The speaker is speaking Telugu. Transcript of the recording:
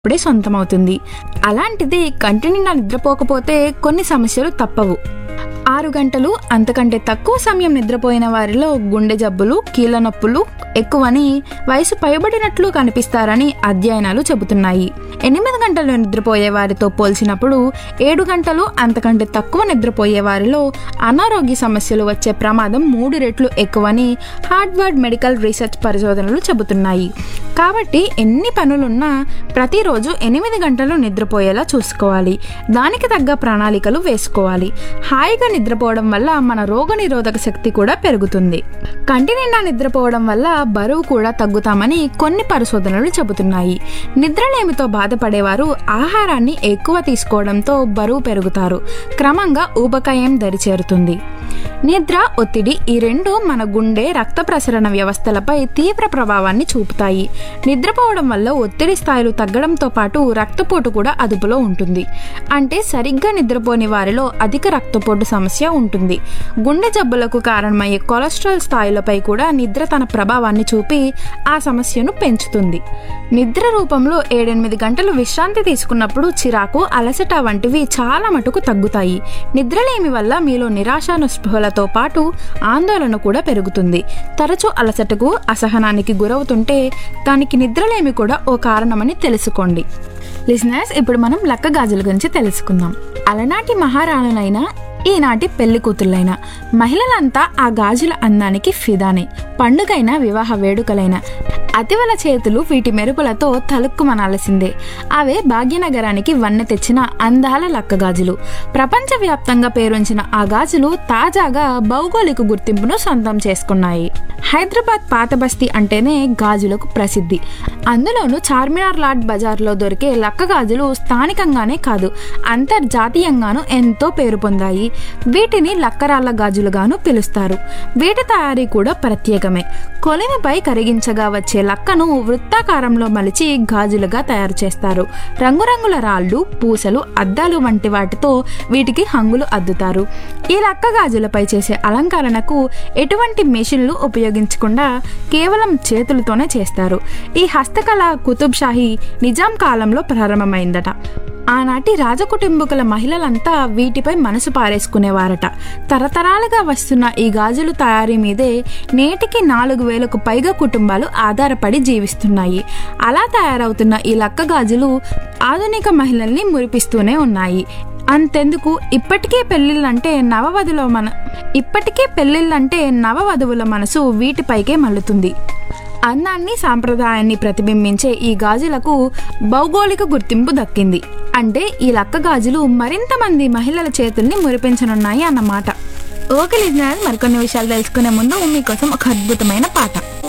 అప్పుడే సొంతమవుతుంది అలాంటిది కంటి నిండా నిద్రపోకపోతే కొన్ని సమస్యలు తప్పవు ఆరు గంటలు అంతకంటే తక్కువ సమయం నిద్రపోయిన వారిలో గుండె జబ్బులు కీళ్ళ నొప్పులు ఎక్కువని వయసు పైబడినట్లు కనిపిస్తారని అధ్యయనాలు చెబుతున్నాయి ఎనిమిది గంటలు నిద్రపోయే వారితో పోల్చినప్పుడు ఏడు గంటలు అంతకంటే తక్కువ నిద్రపోయే వారిలో అనారోగ్య సమస్యలు వచ్చే ప్రమాదం మూడు రెట్లు ఎక్కువని హార్డ్వర్డ్ మెడికల్ రీసెర్చ్ పరిశోధనలు చెబుతున్నాయి కాబట్టి ఎన్ని పనులున్నా ప్రతిరోజు ఎనిమిది గంటలు నిద్రపోయేలా చూసుకోవాలి దానికి తగ్గ ప్రణాళికలు వేసుకోవాలి హాయిగా నిద్రపోవడం వల్ల మన రోగనిరోధక శక్తి కూడా పెరుగుతుంది కంటి నిండా నిద్రపోవడం వల్ల బరువు కూడా తగ్గుతామని కొన్ని పరిశోధనలు చెబుతున్నాయి నిద్రలేమితో బాధపడేవారు ఆహారాన్ని ఎక్కువ తీసుకోవడంతో బరువు పెరుగుతారు క్రమంగా ఊబకాయం దరిచేరుతుంది నిద్ర ఒత్తిడి ఈ రెండు మన గుండె రక్త ప్రసరణ వ్యవస్థలపై తీవ్ర ప్రభావాన్ని చూపుతాయి నిద్రపోవడం వల్ల ఒత్తిడి స్థాయిలు తగ్గడంతో పాటు రక్తపోటు కూడా అదుపులో ఉంటుంది అంటే సరిగ్గా నిద్రపోని వారిలో అధిక రక్తపోటు సమస్య ఉంటుంది గుండె జబ్బులకు కారణమయ్యే కొలెస్ట్రాల్ స్థాయిలపై కూడా నిద్ర తన ప్రభావాన్ని చూపి ఆ సమస్యను పెంచుతుంది నిద్ర రూపంలో ఏడెనిమిది గంటలు విశ్రాంతి తీసుకున్నప్పుడు చిరాకు అలసట వంటివి చాలా మటుకు తగ్గుతాయి నిద్రలేమి వల్ల మీలో నిరాశ నిస్పృహలతో పాటు ఆందోళన కూడా పెరుగుతుంది తరచూ అలసటకు అసహనానికి గురవుతుంటే దానికి నిద్రలేమి కూడా ఓ కారణమని తెలుసుకోండి లిసినర్స్ ఇప్పుడు మనం లక్క గాజుల గురించి తెలుసుకుందాం అలనాటి మహారాణులైన ఈనాటి పెళ్లి కూతుళ్ళైన మహిళలంతా ఆ గాజుల అందానికి ఫిదానే పండుగైన వివాహ వేడుకలైన అతివల చేతులు వీటి మెరుపులతో తలుక్కుమనాల్సిందే అవే భాగ్యనగరానికి వన్నె తెచ్చిన అందాల లక్క గాజులు ప్రపంచవ్యాప్తంగా పేరొంచిన ఆ గాజులు తాజాగా భౌగోళిక గుర్తింపును సొంతం చేసుకున్నాయి హైదరాబాద్ పాత బస్తీ అంటేనే గాజులకు ప్రసిద్ధి అందులోనూ చార్మినార్ లాడ్ బజార్లో దొరికే లక్క గాజులు స్థానికంగానే కాదు అంతర్జాతీయంగాను ఎంతో పేరు పొందాయి వీటిని లక్కరాళ్ల గాజులుగాను పిలుస్తారు వీటి తయారీ కూడా ప్రత్యేకమే కొలిమిపై కరిగించగా వచ్చే లక్కను వృత్తాకారంలో మలిచి గాజులుగా తయారు చేస్తారు రంగురంగుల రాళ్ళు పూసలు అద్దాలు వంటి వాటితో వీటికి హంగులు అద్దుతారు ఈ లక్క గాజులపై చేసే అలంకరణకు ఎటువంటి మెషిన్లు ఉపయోగించకుండా కేవలం చేతులతోనే చేస్తారు ఈ హస్తకళ కుతుబ్ షాహీ నిజాం కాలంలో ప్రారంభమైందట ఆనాటి రాజకుటుంబకుల మహిళలంతా వీటిపై మనసు పారేసుకునేవారట తరతరాలుగా వస్తున్న ఈ గాజులు తయారీ మీదే నేటికి నాలుగు వేలకు పైగా కుటుంబాలు ఆధారపడి జీవిస్తున్నాయి అలా తయారవుతున్న ఈ లక్క గాజులు ఆధునిక మహిళల్ని మురిపిస్తూనే ఉన్నాయి అంతెందుకు ఇప్పటికే పెళ్ళిళ్ళంటే నవవధుల మన ఇప్పటికే పెళ్ళిళ్ళంటే నవవధువుల మనసు వీటిపైకే మల్లుతుంది అందాన్ని సాంప్రదాయాన్ని ప్రతిబింబించే ఈ గాజులకు భౌగోళిక గుర్తింపు దక్కింది అంటే ఈ లక్క గాజులు మరింత మంది మహిళల చేతుల్ని మురిపించనున్నాయి అన్నమాట ఓకే లిజనర్ మరికొన్ని విషయాలు తెలుసుకునే ముందు మీకోసం ఒక అద్భుతమైన పాట